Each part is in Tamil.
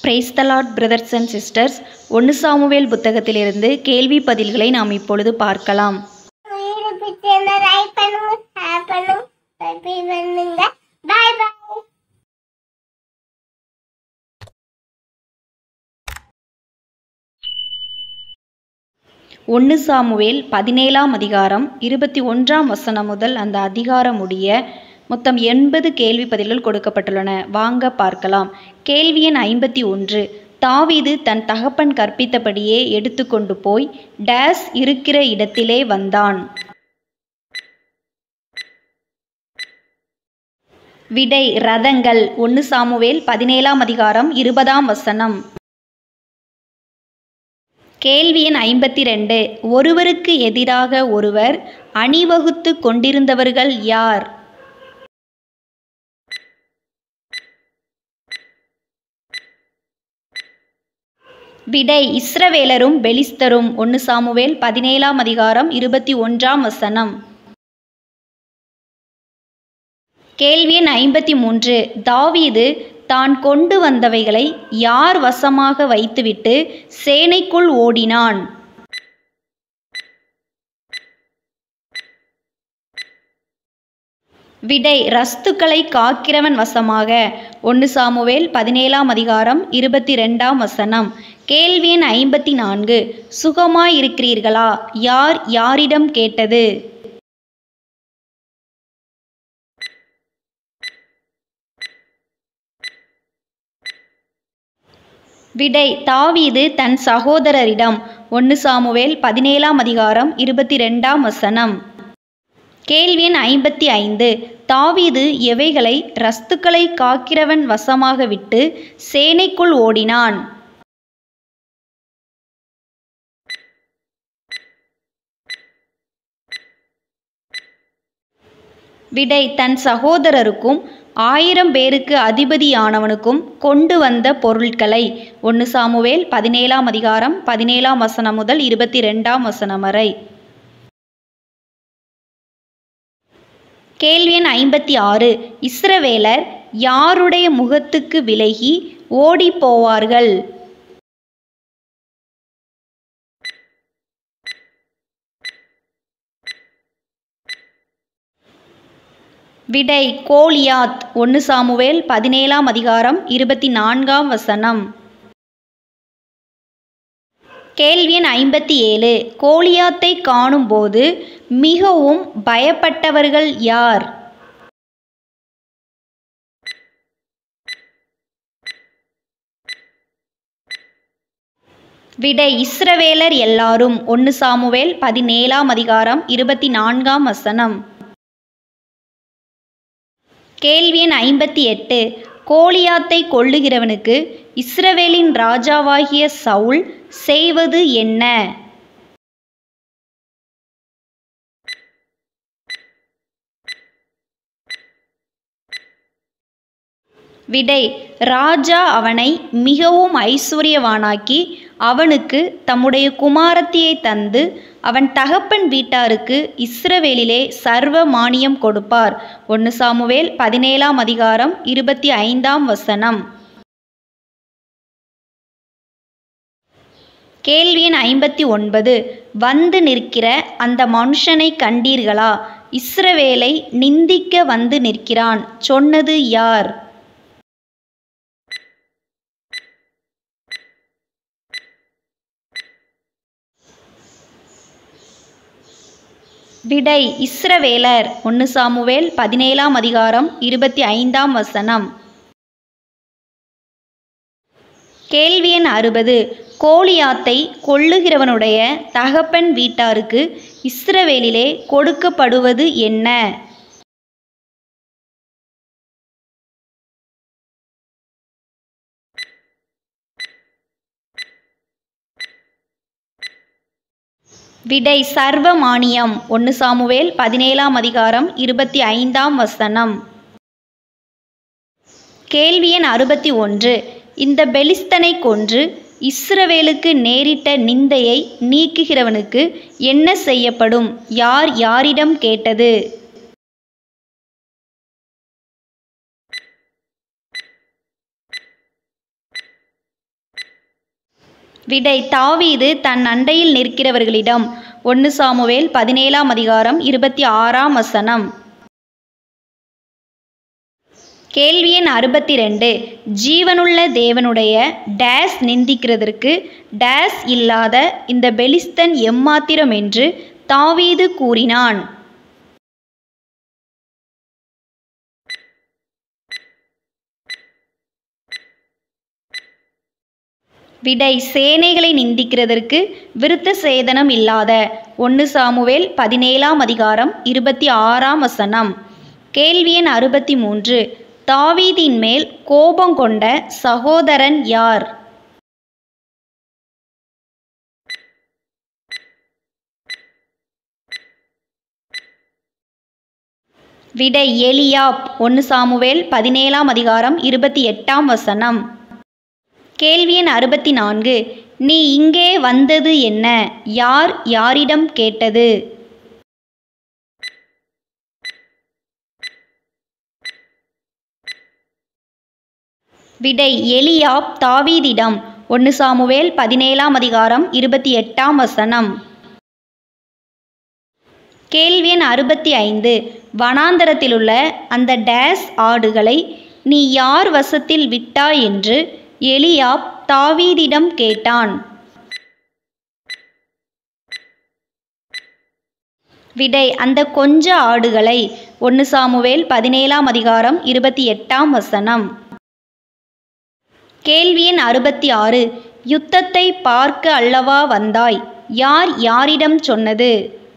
price the Lord brothers and sisters ஒன்று சாமுவேல் புத்தகத்திலிருந்து கேள்வி பதில்களை நாம் இப்பொழுது பார்க்கலாம் வீடு பிடிச்சிருந்தா லைக் பண்ணுங்க ஷேர் பண்ணுங்க சப்ஸ்கிரைப் பண்ணுங்க பாய் பாய் ஒன்று சாமுவேல் பதினேழாம் அதிகாரம் இருபத்தி ஒன்றாம் வசனம் முதல் அந்த அதிகாரம் முடிய மொத்தம் எண்பது கேள்வி பதில்கள் கொடுக்கப்பட்டுள்ளன வாங்க பார்க்கலாம் கேள்வி எண் ஐம்பத்தி ஒன்று தாவீது தன் தகப்பன் கற்பித்தபடியே எடுத்துக்கொண்டு போய் டேஸ் இருக்கிற இடத்திலே வந்தான் விடை ரதங்கள் ஒன்று சாமுவேல் பதினேழாம் அதிகாரம் இருபதாம் வசனம் கேள்வி எண் ஐம்பத்தி ரெண்டு ஒருவருக்கு எதிராக ஒருவர் அணிவகுத்து கொண்டிருந்தவர்கள் யார் விடை இஸ்ரவேலரும் பெலிஸ்தரும் ஒன்று சாமுவேல் பதினேழாம் அதிகாரம் இருபத்தி ஒன்றாம் வசனம் கேள்வி எண் ஐம்பத்தி மூன்று தாவீது தான் கொண்டு வந்தவைகளை யார் வசமாக வைத்துவிட்டு சேனைக்குள் ஓடினான் விடை ரஸ்துக்களை காக்கிறவன் வசமாக ஒன்று சாமுவேல் பதினேழாம் அதிகாரம் இருபத்தி ரெண்டாம் வசனம் கேள்வி எண் ஐம்பத்தி நான்கு சுகமாயிருக்கிறீர்களா யார் யாரிடம் கேட்டது விடை தாவீது தன் சகோதரரிடம் ஒன்று சாமுவேல் பதினேழாம் அதிகாரம் இருபத்தி ரெண்டாம் வசனம் கேள்வி எண் ஐம்பத்தி ஐந்து தாவீது எவைகளை ரஸ்துக்களை காக்கிறவன் வசமாக விட்டு சேனைக்குள் ஓடினான் விடை தன் சகோதரருக்கும் ஆயிரம் பேருக்கு அதிபதியானவனுக்கும் கொண்டு வந்த பொருட்களை ஒன்று சாமுவேல் பதினேழாம் அதிகாரம் பதினேழாம் வசனம் முதல் இருபத்தி ரெண்டாம் வசனம் வரை கேள்வி எண் ஐம்பத்தி ஆறு இஸ்ரவேலர் யாருடைய முகத்துக்கு விலகி ஓடிப் போவார்கள் விடை கோலியாத் ஒன்று சாமுவேல் பதினேழாம் அதிகாரம் இருபத்தி நான்காம் வசனம் கேள்வி எண் ஐம்பத்தி ஏழு கோலியாத்தை காணும்போது மிகவும் பயப்பட்டவர்கள் யார் விடை இஸ்ரவேலர் எல்லாரும் ஒன்று சாமுவேல் பதினேழாம் அதிகாரம் இருபத்தி நான்காம் வசனம் கேள்வி எண் ஐம்பத்தி எட்டு கோலியாத்தை கொள்ளுகிறவனுக்கு இஸ்ரவேலின் ராஜாவாகிய சவுல் செய்வது என்ன விடை ராஜா அவனை மிகவும் ஐஸ்வர்யவானாக்கி அவனுக்கு தம்முடைய குமாரத்தியை தந்து அவன் தகப்பன் வீட்டாருக்கு இஸ்ரவேலிலே சர்வ மானியம் கொடுப்பார் ஒன்று சாமுவேல் பதினேழாம் அதிகாரம் இருபத்தி ஐந்தாம் வசனம் கேள்வி எண் ஐம்பத்தி ஒன்பது வந்து நிற்கிற அந்த மனுஷனை கண்டீர்களா இஸ்ரவேலை நிந்திக்க வந்து நிற்கிறான் சொன்னது யார் விடை இஸ்ரவேலர் ஒன்று சாமுவேல் பதினேழாம் அதிகாரம் இருபத்தி ஐந்தாம் வசனம் கேள்வி எண் அறுபது கோலியாத்தை கொள்ளுகிறவனுடைய தகப்பன் வீட்டாருக்கு இஸ்ரவேலிலே கொடுக்கப்படுவது என்ன விடை சர்வ மானியம் ஒன்று சாமுவேல் பதினேழாம் அதிகாரம் இருபத்தி ஐந்தாம் வசனம் கேள்வி எண் அறுபத்தி ஒன்று இந்த பெலிஸ்தனை கொன்று இஸ்ரவேலுக்கு நேரிட்ட நிந்தையை நீக்குகிறவனுக்கு என்ன செய்யப்படும் யார் யாரிடம் கேட்டது விடை தாவீது தன் அண்டையில் நிற்கிறவர்களிடம் ஒன்று சாமுவேல் பதினேழாம் அதிகாரம் இருபத்தி ஆறாம் வசனம் கேள்வி எண் அறுபத்தி ரெண்டு ஜீவனுள்ள தேவனுடைய டேஸ் நிந்திக்கிறதற்கு டேஸ் இல்லாத இந்த பெலிஸ்தன் எம்மாத்திரம் என்று தாவீது கூறினான் விடை சேனைகளை நிந்திக்கிறதற்கு விருத்த சேதனம் இல்லாத ஒன்று சாமுவேல் பதினேழாம் அதிகாரம் இருபத்தி ஆறாம் வசனம் கேள்வி எண் அறுபத்தி மூன்று தாவீதின் மேல் கோபம் கொண்ட சகோதரன் யார் விடை எலியாப் ஒன்று சாமுவேல் பதினேழாம் அதிகாரம் இருபத்தி எட்டாம் வசனம் கேள்வி எண் அறுபத்தி நான்கு நீ இங்கே வந்தது என்ன யார் யாரிடம் கேட்டது விடை எலியாப் தாவீதிடம் ஒன்று சாமுவேல் பதினேழாம் அதிகாரம் இருபத்தி எட்டாம் வசனம் கேள்வி எண் அறுபத்தி ஐந்து வனாந்தரத்திலுள்ள அந்த டேஸ் ஆடுகளை நீ யார் வசத்தில் விட்டாய் என்று எலியாப் தாவீதிடம் கேட்டான் விடை அந்த கொஞ்ச ஆடுகளை ஒன்று சாமுவேல் பதினேழாம் அதிகாரம் இருபத்தி எட்டாம் வசனம் கேள்வி எண் அறுபத்தி ஆறு யுத்தத்தை பார்க்க அல்லவா வந்தாய் யார் யாரிடம் சொன்னது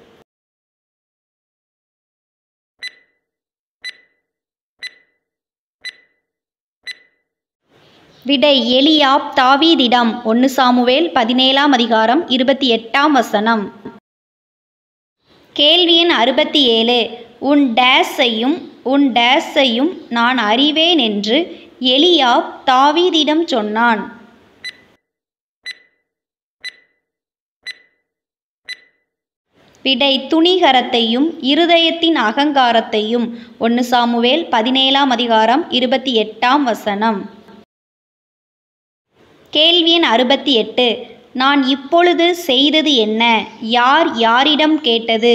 விடை எலியாப் தாவீதிடம் ஒன்று சாமுவேல் பதினேழாம் அதிகாரம் இருபத்தி எட்டாம் வசனம் கேள்வி எண் அறுபத்தி ஏழு உன் டேஸையும் உன் டேஸையும் நான் அறிவேன் என்று எலியாப் தாவீதிடம் சொன்னான் விடை துணிகரத்தையும் இருதயத்தின் அகங்காரத்தையும் ஒன்று சாமுவேல் பதினேழாம் அதிகாரம் இருபத்தி எட்டாம் வசனம் கேள்வி எண் அறுபத்தி எட்டு நான் இப்பொழுது செய்தது என்ன யார் யாரிடம் கேட்டது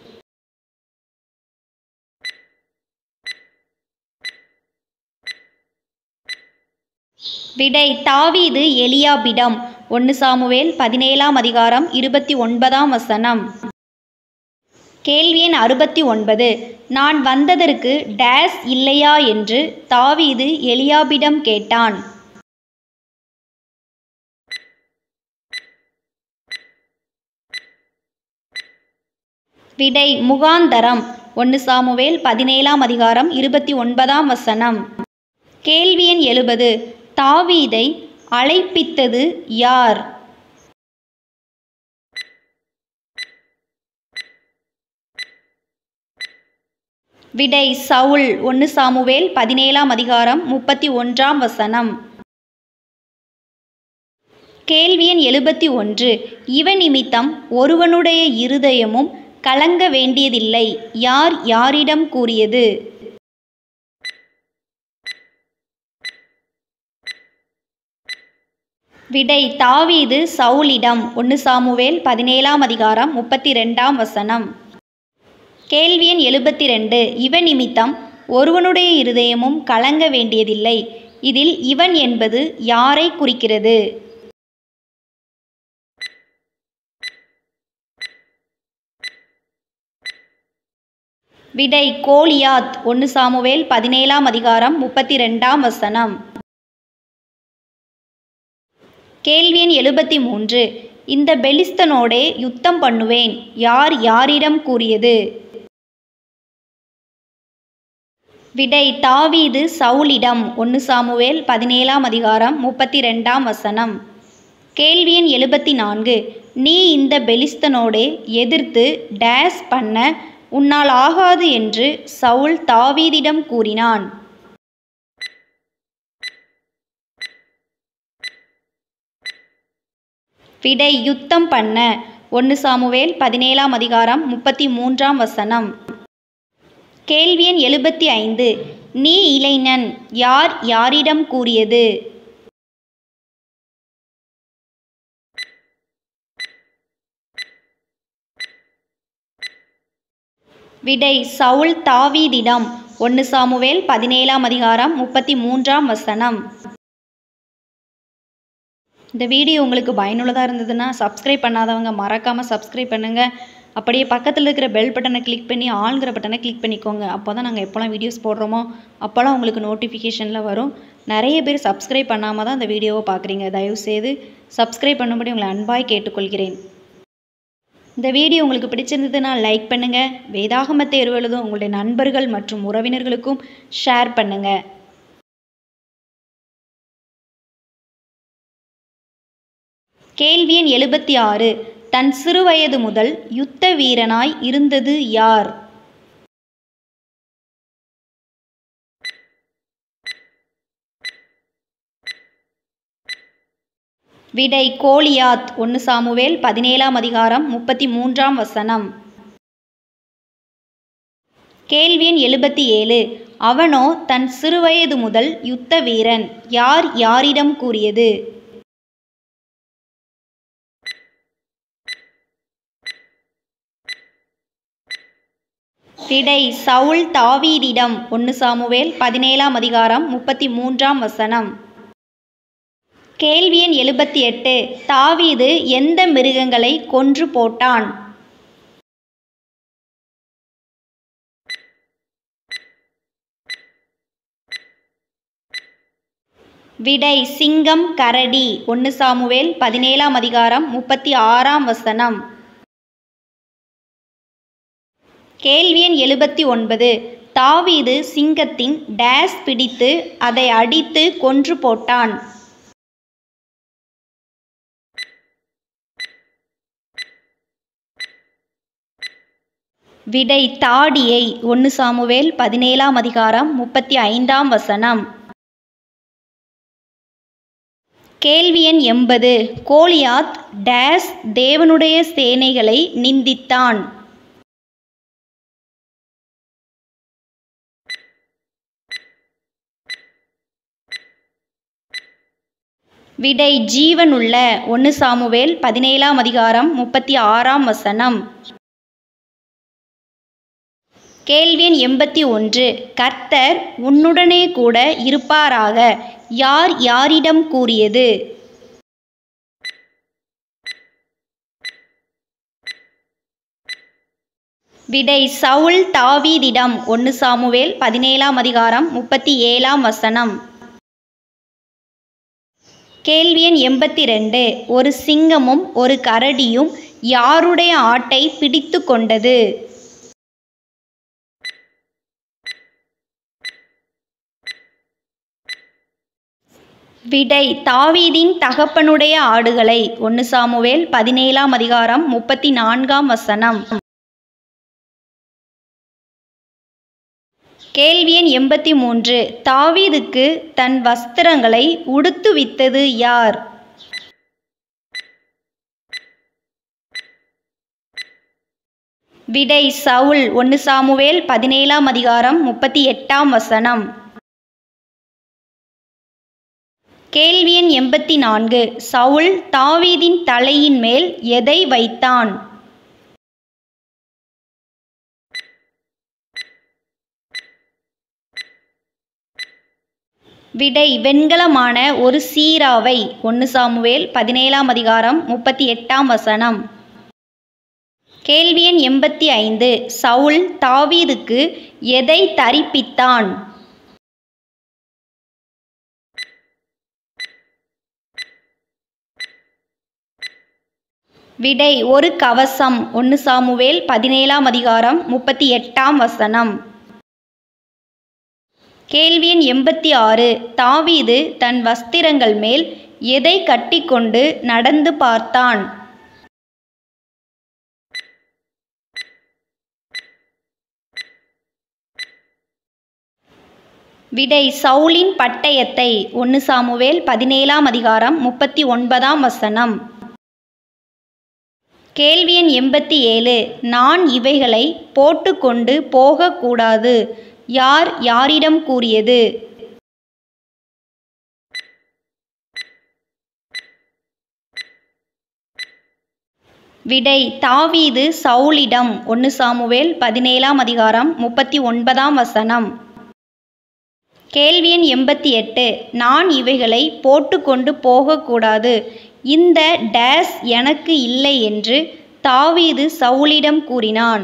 விடை தாவீது எலியாபிடம் ஒன்று சாமுவேல் பதினேழாம் அதிகாரம் இருபத்தி ஒன்பதாம் வசனம் கேள்வி எண் அறுபத்தி ஒன்பது நான் வந்ததற்கு டேஸ் இல்லையா என்று தாவீது எலியாபிடம் கேட்டான் விடை முகாந்தரம் ஒன்று சாமுவேல் பதினேழாம் அதிகாரம் இருபத்தி ஒன்பதாம் வசனம் கேள்வி எண் எழுபது தாவீதை அழைப்பித்தது யார் விடை சவுல் ஒன்று சாமுவேல் பதினேழாம் அதிகாரம் முப்பத்தி ஒன்றாம் வசனம் கேள்வி எண் எழுபத்தி ஒன்று இவ நிமித்தம் ஒருவனுடைய இருதயமும் கலங்க வேண்டியதில்லை யார் யாரிடம் கூறியது விடை தாவீது சவுலிடம் ஒன்று சாமுவேல் பதினேழாம் அதிகாரம் முப்பத்தி ரெண்டாம் வசனம் கேள்வி எண் எழுபத்தி ரெண்டு இவன் நிமித்தம் ஒருவனுடைய இருதயமும் கலங்க வேண்டியதில்லை இதில் இவன் என்பது யாரை குறிக்கிறது விடை கோலியாத் ஒன்று சாமுவேல் பதினேழாம் அதிகாரம் முப்பத்தி ரெண்டாம் வசனம் கேள்வி எண் எழுபத்தி மூன்று இந்த பெலிஸ்தனோடே யுத்தம் பண்ணுவேன் யார் யாரிடம் கூறியது விடை தாவீது சவுலிடம் ஒன்று சாமுவேல் பதினேழாம் அதிகாரம் முப்பத்தி ரெண்டாம் வசனம் கேள்வி எண் எழுபத்தி நான்கு நீ இந்த பெலிஸ்தனோடே எதிர்த்து டேஸ் பண்ண உன்னால் ஆகாது என்று சவுல் தாவீதிடம் கூறினான் விடை யுத்தம் பண்ண ஒன்று சாமுவேல் பதினேழாம் அதிகாரம் முப்பத்தி மூன்றாம் வசனம் கேள்வி எண் எழுபத்தி ஐந்து நீ இளைஞன் யார் யாரிடம் கூறியது விடை சவுல் தாவீதிடம் ஒன்று சாமுவேல் பதினேழாம் அதிகாரம் முப்பத்தி மூன்றாம் வசனம் இந்த வீடியோ உங்களுக்கு பயனுள்ளதாக இருந்ததுன்னா சப்ஸ்கிரைப் பண்ணாதவங்க மறக்காமல் சப்ஸ்கிரைப் பண்ணுங்கள் அப்படியே பக்கத்தில் இருக்கிற பெல் பட்டனை கிளிக் பண்ணி ஆளுங்கிற பட்டனை கிளிக் பண்ணிக்கோங்க அப்போ தான் நாங்கள் எப்போல்லாம் வீடியோஸ் போடுறோமோ அப்போல்லாம் உங்களுக்கு நோட்டிஃபிகேஷனில் வரும் நிறைய பேர் சப்ஸ்கிரைப் பண்ணாமல் தான் இந்த வீடியோவை பார்க்குறீங்க தயவுசெய்து சப்ஸ்கிரைப் பண்ணும்படி உங்களை அன்பாய் கேட்டுக்கொள்கிறேன் இந்த வீடியோ உங்களுக்கு பிடிச்சிருந்ததுன்னா லைக் பண்ணுங்கள் வேதாகம தேர்வு எழுதும் உங்களுடைய நண்பர்கள் மற்றும் உறவினர்களுக்கும் ஷேர் பண்ணுங்கள் கேள்வி எண் எழுபத்தி ஆறு தன் சிறுவயது முதல் யுத்த வீரனாய் இருந்தது யார் விடை கோலியாத் ஒன்று சாமுவேல் பதினேழாம் அதிகாரம் முப்பத்தி மூன்றாம் வசனம் கேள்வி எண் எழுபத்தி ஏழு அவனோ தன் சிறுவயது முதல் யுத்த வீரன் யார் யாரிடம் கூறியது விடை சவுல் தாவீதிடம் ஒன்று சாமுவேல் பதினேழாம் அதிகாரம் முப்பத்தி மூன்றாம் வசனம் கேள்வி எண் எழுபத்தி எட்டு தாவீது எந்த மிருகங்களை கொன்று போட்டான் விடை சிங்கம் கரடி ஒன்று சாமுவேல் பதினேழாம் அதிகாரம் முப்பத்தி ஆறாம் வசனம் கேள்வி எண் எழுபத்தி ஒன்பது தாவீது சிங்கத்தின் டேஸ் பிடித்து அதை அடித்து கொன்று போட்டான் விடை தாடியை ஒன்று சாமுவேல் பதினேழாம் அதிகாரம் முப்பத்தி ஐந்தாம் வசனம் கேள்வி எண் எண்பது கோலியாத் டேஸ் தேவனுடைய சேனைகளை நிந்தித்தான் விடை ஜீவனுள்ள ஒன்று சாமுவேல் பதினேழாம் அதிகாரம் முப்பத்தி ஆறாம் வசனம் கேள்வி எண் எண்பத்தி ஒன்று கர்த்தர் உன்னுடனே கூட இருப்பாராக யார் யாரிடம் கூறியது விடை சவுல் தாவீதிடம் ஒன்று சாமுவேல் பதினேழாம் அதிகாரம் முப்பத்தி ஏழாம் வசனம் கேள்வி எண் எண்பத்தி ரெண்டு ஒரு சிங்கமும் ஒரு கரடியும் யாருடைய ஆட்டை பிடித்து கொண்டது விடை தாவீதின் தகப்பனுடைய ஆடுகளை ஒன்று சாமுவேல் பதினேழாம் அதிகாரம் முப்பத்தி நான்காம் வசனம் கேள்வி எண் எண்பத்தி மூன்று தாவீதுக்கு தன் வஸ்திரங்களை உடுத்துவித்தது யார் விடை சவுல் ஒன்று சாமுவேல் பதினேழாம் அதிகாரம் முப்பத்தி எட்டாம் வசனம் கேள்வி எண் எண்பத்தி நான்கு சவுல் தாவீதின் தலையின் மேல் எதை வைத்தான் விடை வெண்கலமான ஒரு சீராவை ஒன்று சாமுவேல் பதினேழாம் அதிகாரம் முப்பத்தி எட்டாம் வசனம் கேள்வி எண் எண்பத்தி ஐந்து சவுல் தாவீதுக்கு எதை தரிப்பித்தான் விடை ஒரு கவசம் ஒன்று சாமுவேல் பதினேழாம் அதிகாரம் முப்பத்தி எட்டாம் வசனம் கேள்வி எண் எண்பத்தி ஆறு தாவீது தன் வஸ்திரங்கள் மேல் எதை கட்டிக்கொண்டு நடந்து பார்த்தான் விடை சவுலின் பட்டயத்தை ஒன்று சாமுவேல் பதினேழாம் அதிகாரம் முப்பத்தி ஒன்பதாம் வசனம் கேள்வி எண் எண்பத்தி ஏழு நான் இவைகளை போட்டுக்கொண்டு போகக்கூடாது யார் யாரிடம் கூறியது விடை தாவீது சவுலிடம் ஒன்று சாமுவேல் பதினேழாம் அதிகாரம் முப்பத்தி ஒன்பதாம் வசனம் கேள்வி எண் எண்பத்தி எட்டு நான் இவைகளை போட்டுக்கொண்டு போகக்கூடாது இந்த டேஸ் எனக்கு இல்லை என்று தாவீது சவுலிடம் கூறினான்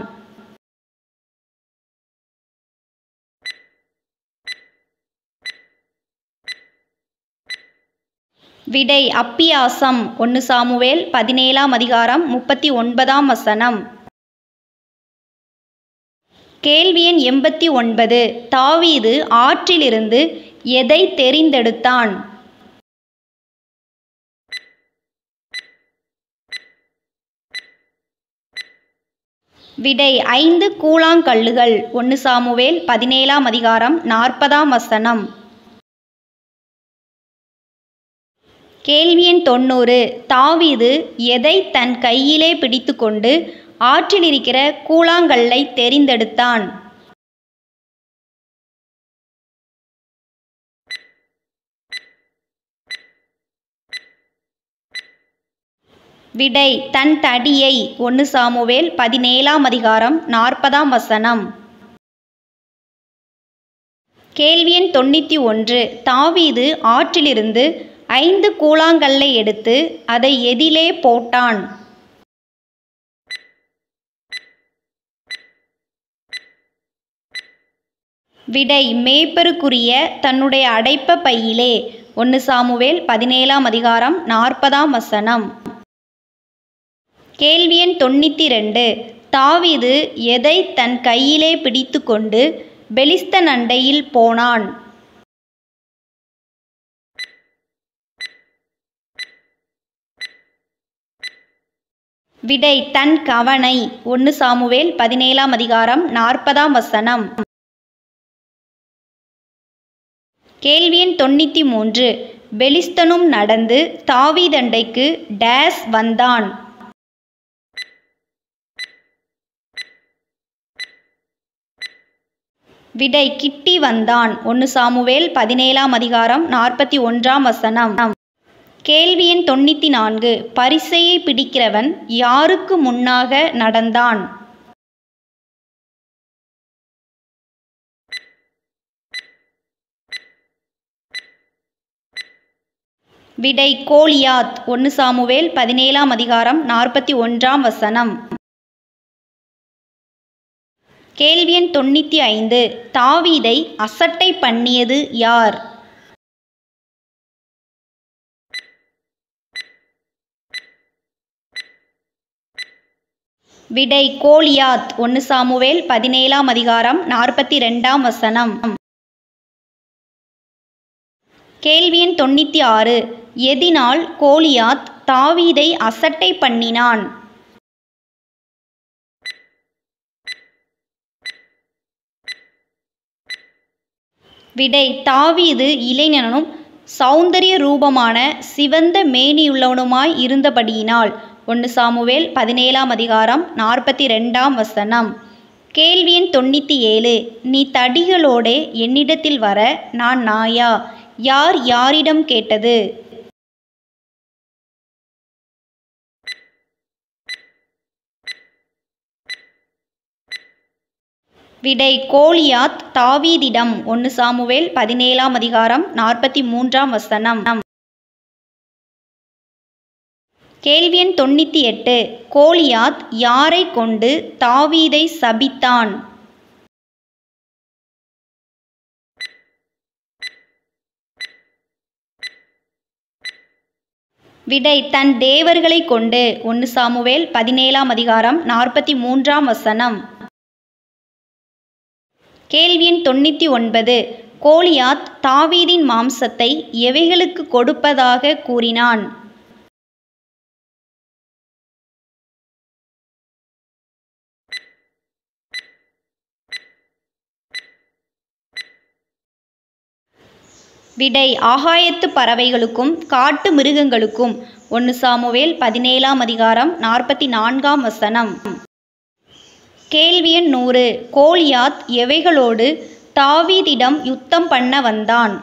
விடை அப்பியாசம் ஒன்று சாமுவேல் பதினேழாம் அதிகாரம் முப்பத்தி ஒன்பதாம் வசனம் கேள்வி எண் எண்பத்தி ஒன்பது தாவீது ஆற்றிலிருந்து எதை தெரிந்தெடுத்தான் விடை ஐந்து கூழாங்கல்லுகள் ஒன்று சாமுவேல் பதினேழாம் அதிகாரம் நாற்பதாம் வசனம் கேள்வி எண் தொண்ணூறு தாவீது எதை தன் கையிலே பிடித்துக்கொண்டு ஆற்றில் இருக்கிற கூழாங்கல்லை தெரிந்தெடுத்தான் விடை தன் தடியை ஒன்று சாமுவேல் பதினேழாம் அதிகாரம் நாற்பதாம் வசனம் கேள்வி எண் தொண்ணூற்றி ஒன்று தாவீது ஆற்றிலிருந்து ஐந்து கூழாங்கல்லை எடுத்து அதை எதிலே போட்டான் விடை மேய்ப்பருக்குரிய தன்னுடைய அடைப்ப பையிலே ஒன்று சாமுவேல் பதினேழாம் அதிகாரம் நாற்பதாம் வசனம் கேள்வி எண் தொண்ணூற்றி ரெண்டு தாவீது எதை தன் கையிலே பிடித்துக்கொண்டு பெலிஸ்தன் அண்டையில் போனான் விடை தன் கவனை ஒன்று சாமுவேல் பதினேழாம் அதிகாரம் நாற்பதாம் வசனம் கேள்வி எண் தொண்ணூற்றி மூன்று பெலிஸ்தனும் நடந்து தாவீதண்டைக்கு டேஸ் வந்தான் விடை கிட்டி வந்தான் ஒன்று சாமுவேல் பதினேழாம் அதிகாரம் நாற்பத்தி ஒன்றாம் வசனம் கேள்வி எண் தொண்ணூற்றி நான்கு பரிசையை பிடிக்கிறவன் யாருக்கு முன்னாக நடந்தான் விடை கோலியாத் ஒன்று சாமுவேல் பதினேழாம் அதிகாரம் நாற்பத்தி ஒன்றாம் வசனம் கேள்வி எண் தொண்ணூற்றி ஐந்து தாவீதை அசட்டை பண்ணியது யார் விடை கோலியாத் ஒன்று சாமுவேல் பதினேழாம் அதிகாரம் நாற்பத்தி ரெண்டாம் வசனம் கேள்வி எண் தொண்ணூற்றி ஆறு எதினால் கோலியாத் தாவீதை அசட்டை பண்ணினான் விடை தாவீது இளைஞனும் சௌந்தரிய ரூபமான சிவந்த மேனியுள்ளவனுமாய் இருந்தபடியினால் ஒன்று சாமுவேல் பதினேழாம் அதிகாரம் நாற்பத்தி ரெண்டாம் வசனம் கேள்வி எண் தொண்ணூற்றி ஏழு நீ தடிகளோடே என்னிடத்தில் வர நான் நாயா யார் யாரிடம் கேட்டது விடை கோலியாத் தாவீதிடம் ஒன்று சாமுவேல் பதினேழாம் அதிகாரம் நாற்பத்தி மூன்றாம் வசனம் கேள்வி எண் தொண்ணூற்றி எட்டு கோலியாத் யாரை கொண்டு தாவீதை சபித்தான் விடை தன் தேவர்களை கொண்டு ஒன்று சாமுவேல் பதினேழாம் அதிகாரம் நாற்பத்தி மூன்றாம் வசனம் கேள்வி எண் தொண்ணூற்றி ஒன்பது கோலியாத் தாவீதின் மாம்சத்தை எவைகளுக்கு கொடுப்பதாக கூறினான் விடை ஆகாயத்து பறவைகளுக்கும் காட்டு மிருகங்களுக்கும் ஒன்று சாமுவேல் பதினேழாம் அதிகாரம் நாற்பத்தி நான்காம் வசனம் கேள்வி எண் நூறு கோலியாத் எவைகளோடு தாவீதிடம் யுத்தம் பண்ண வந்தான்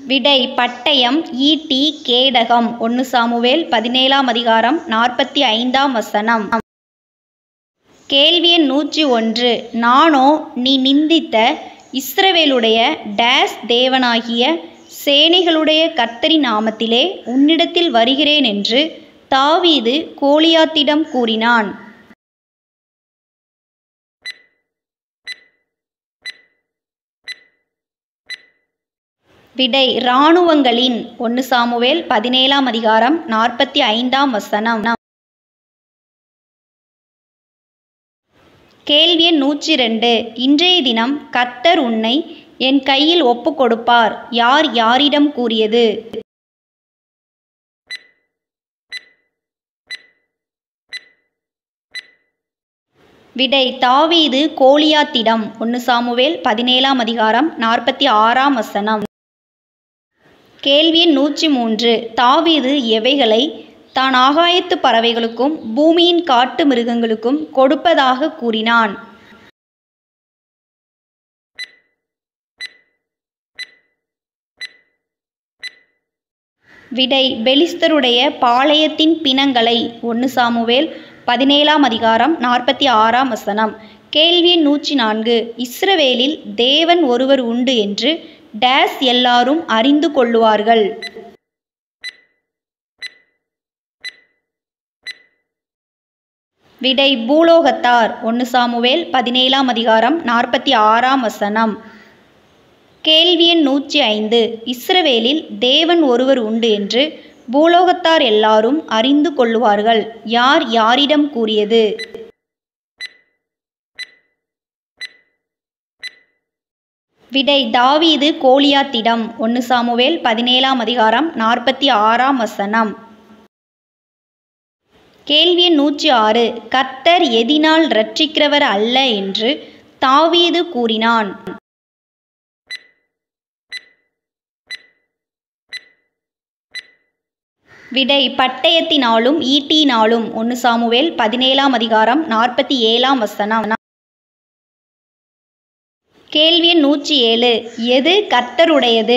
விடை பட்டயம் ஈட்டி கேடகம் ஒன்று சாமுவேல் பதினேழாம் அதிகாரம் நாற்பத்தி ஐந்தாம் வசனம் கேள்வி எண் நூற்றி ஒன்று நானோ நீ நிந்தித்த இஸ்ரவேலுடைய டேஸ் தேவனாகிய சேனைகளுடைய கர்த்தரின் நாமத்திலே உன்னிடத்தில் வருகிறேன் என்று தாவீது கோலியாத்திடம் கூறினான் விடை இராணுவங்களின் ஒன்று சாமுவேல் பதினேழாம் அதிகாரம் நாற்பத்தி ஐந்தாம் வசனம் கேள்வி எண் நூற்றி ரெண்டு இன்றைய தினம் கர்த்தர் உன்னை என் கையில் ஒப்பு கொடுப்பார் யார் யாரிடம் கூறியது விடை தாவீது கோலியாத்திடம் ஒன்று சாமுவேல் பதினேழாம் அதிகாரம் நாற்பத்தி ஆறாம் வசனம் கேள்வி எண் நூற்றி மூன்று தாவீது எவைகளை தான் ஆகாயத்து பறவைகளுக்கும் பூமியின் காட்டு மிருகங்களுக்கும் கொடுப்பதாக கூறினான் விடை பெலிஸ்தருடைய பாளையத்தின் பிணங்களை ஒன்று சாமுவேல் பதினேழாம் அதிகாரம் நாற்பத்தி ஆறாம் வசனம் கேள்வி எண் நூற்றி நான்கு இஸ்ரவேலில் தேவன் ஒருவர் உண்டு என்று டேஸ் எல்லாரும் அறிந்து கொள்ளுவார்கள் விடை பூலோகத்தார் ஒன்று சாமுவேல் பதினேழாம் அதிகாரம் நாற்பத்தி ஆறாம் வசனம் கேள்வி எண் நூற்றி ஐந்து இஸ்ரவேலில் தேவன் ஒருவர் உண்டு என்று பூலோகத்தார் எல்லாரும் அறிந்து கொள்ளுவார்கள் யார் யாரிடம் கூறியது விடை தாவீது கோலியாத்திடம் ஒன்று சாமுவேல் பதினேழாம் அதிகாரம் நாற்பத்தி ஆறாம் வசனம் கேள்வி எண் நூற்றி ஆறு கர்த்தர் எதினால் ரட்சிக்கிறவர் அல்ல என்று தாவீது கூறினான் விடை பட்டயத்தினாலும் ஈட்டியினாலும் ஒன்று சாமுவேல் பதினேழாம் அதிகாரம் நாற்பத்தி ஏழாம் வசனம் கேள்வி எண் நூற்றி ஏழு எது கர்த்தருடையது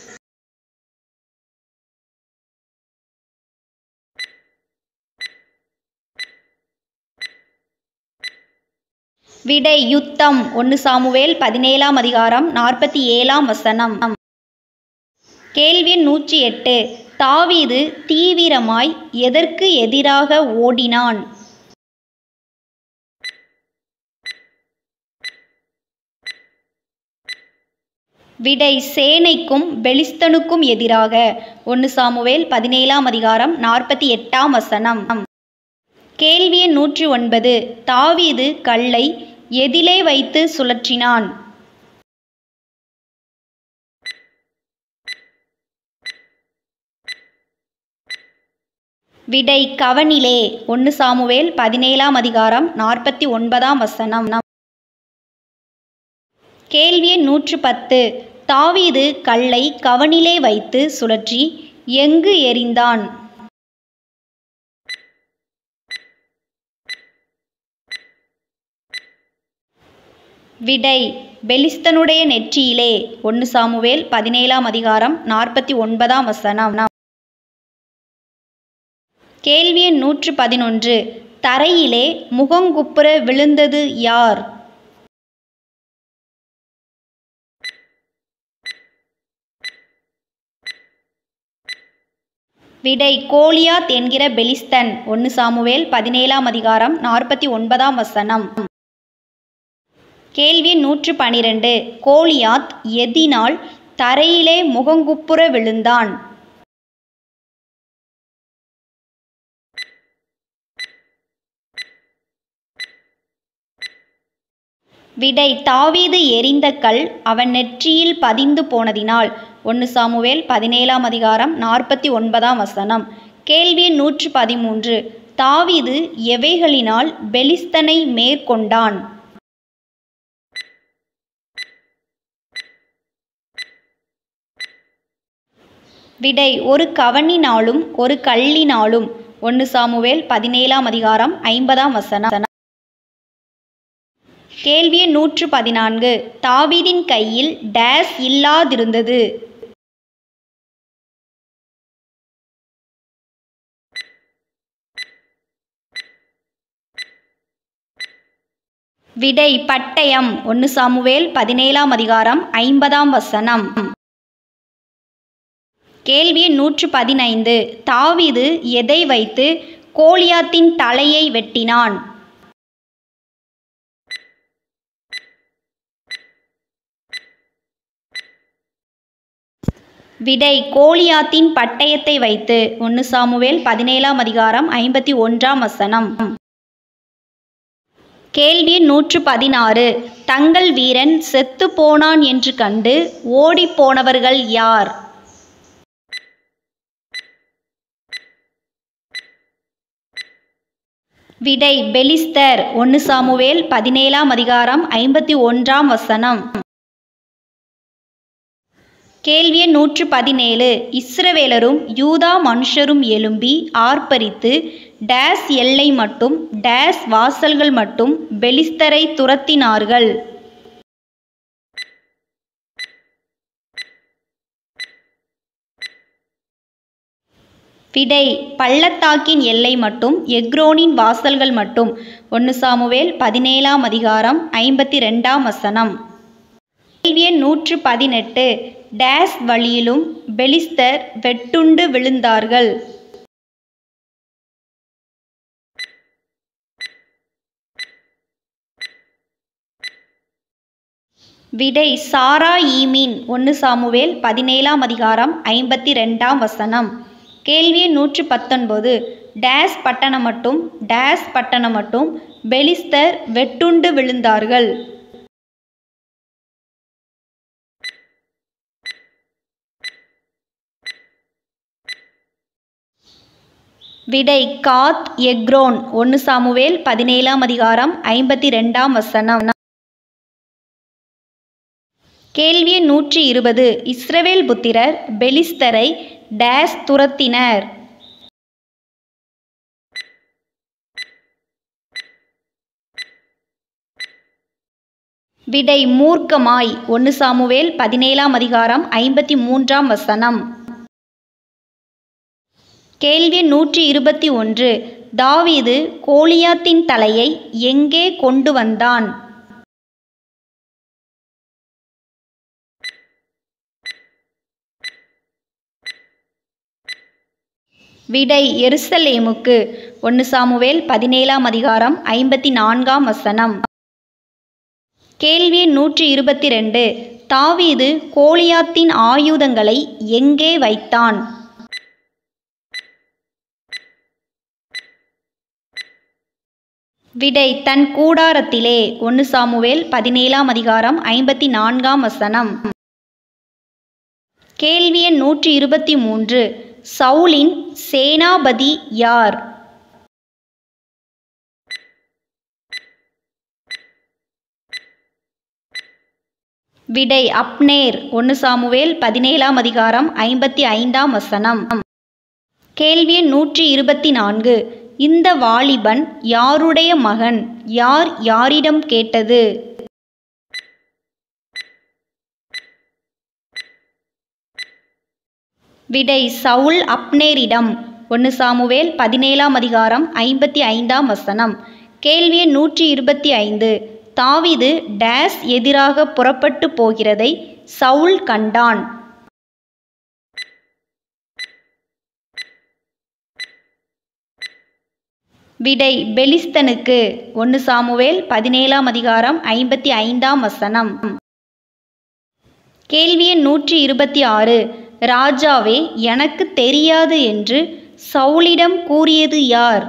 விடை யுத்தம் ஒன்று சாமுவேல் பதினேழாம் அதிகாரம் நாற்பத்தி ஏழாம் வசனம் கேள்வி எண் நூற்றி எட்டு தாவீது தீவிரமாய் எதற்கு எதிராக ஓடினான் விடை சேனைக்கும் பெலிஸ்தனுக்கும் எதிராக ஒன்று சாமுவேல் பதினேழாம் அதிகாரம் நாற்பத்தி எட்டாம் வசனம் கேள்வி எண் நூற்றி ஒன்பது தாவீது கல்லை எதிலே வைத்து சுழற்றினான் விடை கவனிலே ஒன்று சாமுவேல் பதினேழாம் அதிகாரம் நாற்பத்தி ஒன்பதாம் வசனம் கேள்வி எண் நூற்று பத்து தாவீது கல்லை கவனிலே வைத்து சுழற்றி எங்கு எறிந்தான் விடை பெலிஸ்தனுடைய நெற்றியிலே ஒன்று சாமுவேல் பதினேழாம் அதிகாரம் நாற்பத்தி ஒன்பதாம் வசனம் கேள்வி எண் நூற்று பதினொன்று தரையிலே முகங்குப்புற விழுந்தது யார் விடை கோலியாத் என்கிற பெலிஸ்தன் ஒன்று சாமுவேல் பதினேழாம் அதிகாரம் நாற்பத்தி ஒன்பதாம் வசனம் கேள்வி நூற்று பனிரெண்டு கோலியாத் எதினால் தரையிலே முகங்குப்புற விழுந்தான் விடை தாவீது எறிந்த கல் அவன் நெற்றியில் பதிந்து போனதினால் ஒன்று சாமுவேல் பதினேழாம் அதிகாரம் நாற்பத்தி ஒன்பதாம் வசனம் கேள்வி நூற்று பதிமூன்று தாவீது எவைகளினால் பெலிஸ்தனை மேற்கொண்டான் விடை ஒரு கவனினாலும் ஒரு கல்லினாலும் ஒன்று சாமுவேல் பதினேழாம் அதிகாரம் ஐம்பதாம் வசனம் கேள்வி எண் நூற்று பதினான்கு தாவீதின் கையில் டேஸ் இல்லாதிருந்தது விடை பட்டயம் ஒன்று சாமுவேல் பதினேழாம் அதிகாரம் ஐம்பதாம் வசனம் கேள்வி நூற்று பதினைந்து தாவீது எதை வைத்து கோலியாத்தின் தலையை வெட்டினான் விடை கோலியாத்தின் பட்டயத்தை வைத்து ஒன்று சாமுவேல் பதினேழாம் அதிகாரம் ஐம்பத்தி ஒன்றாம் வசனம் கேள்வி நூற்று பதினாறு தங்கள் வீரன் செத்து போனான் என்று கண்டு ஓடிப்போனவர்கள் யார் விடை பெலிஸ்தர் ஒன்று சாமுவேல் பதினேழாம் அதிகாரம் ஐம்பத்தி ஒன்றாம் வசனம் கேள்வி நூற்று பதினேழு இஸ்ரவேலரும் யூதா மனுஷரும் எழும்பி ஆர்ப்பரித்து டேஸ் எல்லை மட்டும் டேஸ் வாசல்கள் மட்டும் பெலிஸ்தரை துரத்தினார்கள் விடை பள்ளத்தாக்கின் எல்லை மட்டும் எக்ரோனின் வாசல்கள் மட்டும் ஒன்று சாமுவேல் பதினேழாம் அதிகாரம் ஐம்பத்தி ரெண்டாம் வசனம் கேள்வி எண் நூற்று பதினெட்டு டேஸ் வழியிலும் பெலிஸ்தர் வெட்டுண்டு விழுந்தார்கள் விடை சாரா ஈமீன் ஒன்று சாமுவேல் பதினேழாம் அதிகாரம் ஐம்பத்தி ரெண்டாம் வசனம் கேள்வி நூற்று பத்தொன்பது டேஸ் பட்டணம் மட்டும் டேஸ் பட்டணம் மட்டும் பெலிஸ்தர் வெட்டுண்டு விழுந்தார்கள் விடை காத் எக்ரோன் ஒன்று சாமுவேல் பதினேழாம் அதிகாரம் ஐம்பத்தி ரெண்டாம் வசனம் கேள்வி நூற்றி இருபது இஸ்ரவேல் புத்திரர் பெலிஸ்தரை டேஸ் துரத்தினர் விடை மூர்க்கமாய் ஒன்று சாமுவேல் பதினேழாம் அதிகாரம் ஐம்பத்தி மூன்றாம் வசனம் கேள்வி நூற்றி இருபத்தி ஒன்று தாவீது கோலியாத்தின் தலையை எங்கே கொண்டு வந்தான் விடை எருசலேமுக்கு ஒன்று சாமுவேல் பதினேழாம் அதிகாரம் ஐம்பத்தி நான்காம் வசனம் கேள்வி நூற்றி இருபத்தி ரெண்டு தாவீது கோலியாத்தின் ஆயுதங்களை எங்கே வைத்தான் விடை தன் கூடாரத்திலே ஒன்று சாமுவேல் பதினேழாம் அதிகாரம் ஐம்பத்தி நான்காம் வசனம் கேள்வி எண் நூற்றி இருபத்தி மூன்று சவுலின் சேனாபதி யார் விடை அப்னேர் ஒன்று சாமுவேல் பதினேழாம் அதிகாரம் ஐம்பத்தி ஐந்தாம் வசனம் கேள்வி எண் நூற்றி இருபத்தி நான்கு இந்த வாலிபன் யாருடைய மகன் யார் யாரிடம் கேட்டது விடை சவுல் அப்னேரிடம் ஒன்று சாமுவேல் பதினேழாம் அதிகாரம் ஐம்பத்தி ஐந்தாம் வசனம் கேள்வி எண் நூற்றி இருபத்தி ஐந்து தாவீது டேஸ் எதிராக புறப்பட்டு போகிறதை சவுல் கண்டான் விடை பெலிஸ்தனுக்கு ஒன்று சாமுவேல் பதினேழாம் அதிகாரம் ஐம்பத்தி ஐந்தாம் வசனம் கேள்வி எண் நூற்றி இருபத்தி ஆறு ராஜாவே எனக்கு தெரியாது என்று சவுலிடம் கூறியது யார்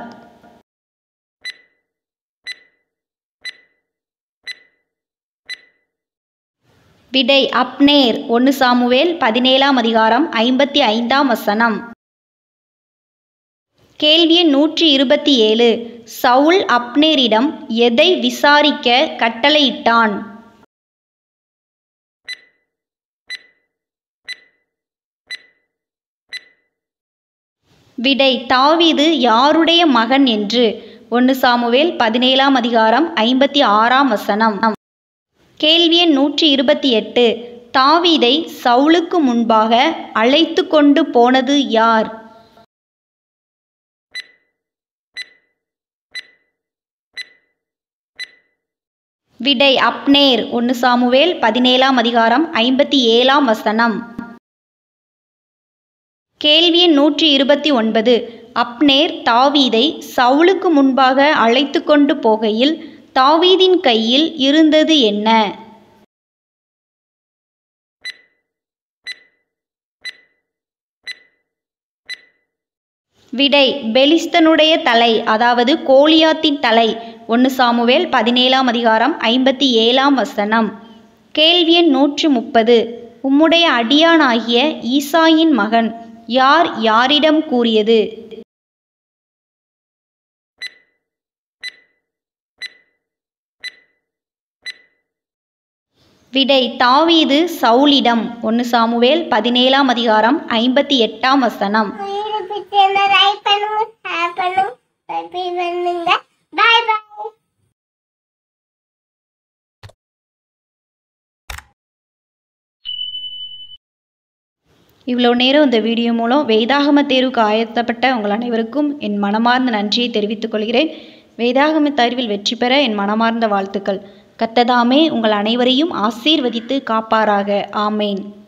விடை அப்னேர் ஒன்று சாமுவேல் பதினேழாம் அதிகாரம் ஐம்பத்தி ஐந்தாம் வசனம் கேள்வி எண் நூற்றி இருபத்தி ஏழு சவுல் அப்னேரிடம் எதை விசாரிக்க கட்டளையிட்டான் விடை தாவீது யாருடைய மகன் என்று ஒன்று சாமுவேல் பதினேழாம் அதிகாரம் ஐம்பத்தி ஆறாம் வசனம் கேள்வி எண் நூற்றி இருபத்தி எட்டு தாவீதை சவுலுக்கு முன்பாக அழைத்து கொண்டு போனது யார் விடை அப்னேர் ஒன்று சாமுவேல் பதினேழாம் அதிகாரம் ஐம்பத்தி ஏழாம் வசனம் கேள்வி எண் நூற்றி இருபத்தி ஒன்பது அப்னேர் தாவீதை சவுலுக்கு முன்பாக அழைத்து கொண்டு போகையில் தாவீதின் கையில் இருந்தது என்ன விடை பெலிஸ்தனுடைய தலை அதாவது கோலியாத்தின் தலை ஒன்று சாமுவேல் பதினேழாம் அதிகாரம் ஐம்பத்தி ஏழாம் வசனம் கேள்வி எண் நூற்று முப்பது உம்முடைய அடியானாகிய ஈசாயின் மகன் யார் யாரிடம் கூறியது விடை தாவீது சவுலிடம் ஒன்று சாமுவேல் பதினேழாம் அதிகாரம் ஐம்பத்தி எட்டாம் வசனம் வீடியோ பிடிச்சிருந்தா லைக் பண்ணுங்க ஷேர் பண்ணுங்க சப்ஸ்கிரைப் பண்ணுங்க பாய் பாய் இவ்வளோ நேரம் இந்த வீடியோ மூலம் வேதாகம தேர்வுக்கு ஆயத்தப்பட்ட உங்கள் அனைவருக்கும் என் மனமார்ந்த நன்றியை தெரிவித்துக் கொள்கிறேன் வேதாகம தேர்வில் வெற்றி பெற என் மனமார்ந்த வாழ்த்துக்கள் கத்ததாமே உங்கள் அனைவரையும் ஆசீர்வதித்து காப்பாராக ஆமேன்